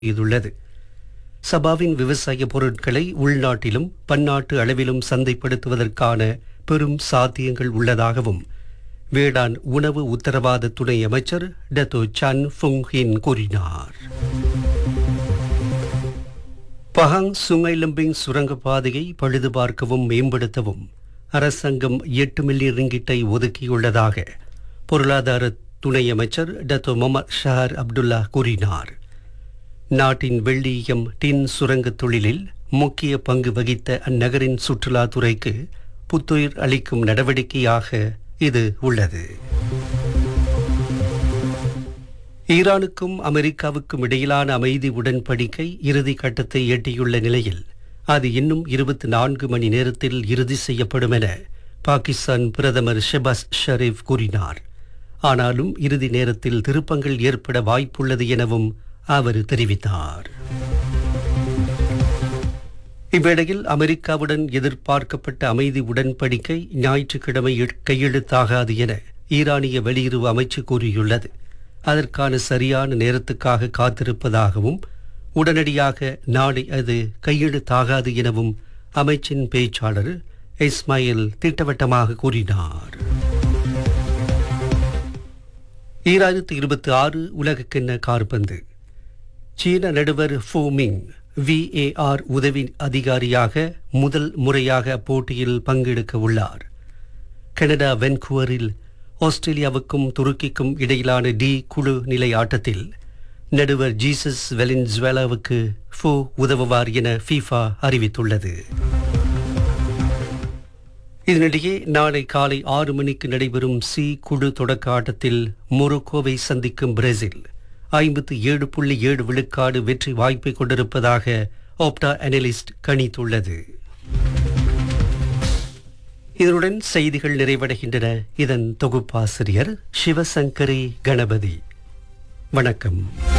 செய்துள்ளது சபாவின் விவசாய பொருட்களை உள்நாட்டிலும் பன்னாட்டு அளவிலும் சந்தைப்படுத்துவதற்கான பெரும் சாத்தியங்கள் உள்ளதாகவும் வேளாண் உணவு உத்தரவாத துணை அமைச்சர் டத்தோ சன் ஃபுங் ஹின் கூறினார் பஹாங் சுங்கைலம்பிங் சுரங்கப்பாதையை பழுது பார்க்கவும் மேம்படுத்தவும் அரசாங்கம் எட்டு மில்லியன் ரிங்கிட்டை ஒதுக்கியுள்ளதாக பொருளாதார துணை அமைச்சர் டத்தோ மொமத் ஷஹர் அப்துல்லா கூறினார் நாட்டின் வெள்ளியம் டின் சுரங்கத் தொழிலில் முக்கிய பங்கு வகித்த அந்நகரின் சுற்றுலாத்துறைக்கு புத்துயிர் அளிக்கும் நடவடிக்கையாக இது உள்ளது ஈரானுக்கும் அமெரிக்காவுக்கும் இடையிலான அமைதி உடன்படிக்கை இறுதி கட்டத்தை எட்டியுள்ள நிலையில் அது இன்னும் இருபத்தி நான்கு மணி நேரத்தில் இறுதி செய்யப்படும் என பாகிஸ்தான் பிரதமர் ஷெபாஸ் ஷரீப் கூறினார் ஆனாலும் இறுதி நேரத்தில் திருப்பங்கள் ஏற்பட வாய்ப்புள்ளது எனவும் அவர் தெரிவித்தார் இவ்வேளையில் அமெரிக்காவுடன் எதிர்பார்க்கப்பட்ட அமைதி உடன்படிக்கை ஞாயிற்றுக்கிழமை எ- கையெழுத்தாகாது என ஈரானிய வெளியுறவு அமைச்சு கூறியுள்ளது அதற்கான சரியான நேரத்துக்காக காத்திருப்பதாகவும் உடனடியாக நாளை அது கையெழுத்தாகாது எனவும் அமைச்சின் பேச்சாளர் இஸ்மாயில் திட்டவட்டமாக கூறினார் ஈராயிரத்து இருபத்தி ஆறு உலகக்கிண்ண கார்பந்து சீன நடுவர் ஃபோ மிங் விஏஆர் உதவி அதிகாரியாக முதல் முறையாக அப்போட்டியில் பங்கெடுக்க உள்ளார் கனடா வென்கூவரில் ஆஸ்திரேலியாவுக்கும் துருக்கிக்கும் இடையிலான டி குழு நிலை ஆட்டத்தில் நடுவர் ஜீசஸ் வெலின்ஸ்வேலாவுக்கு ஃபோ உதவுவார் என ஃபீஃபா அறிவித்துள்ளது இதனிடையே நாளை காலை ஆறு மணிக்கு நடைபெறும் சி குழு தொடக்க ஆட்டத்தில் மொரோக்கோவை சந்திக்கும் பிரேசில் ஐம்பத்து ஏழு புள்ளி ஏழு விழுக்காடு வெற்றி வாய்ப்பை கொண்டிருப்பதாக ஆப்டா அனலிஸ்ட் கணித்துள்ளது இதனுடன் செய்திகள் நிறைவடைகின்றன இதன் தொகுப்பாசிரியர் சிவசங்கரி கணபதி வணக்கம்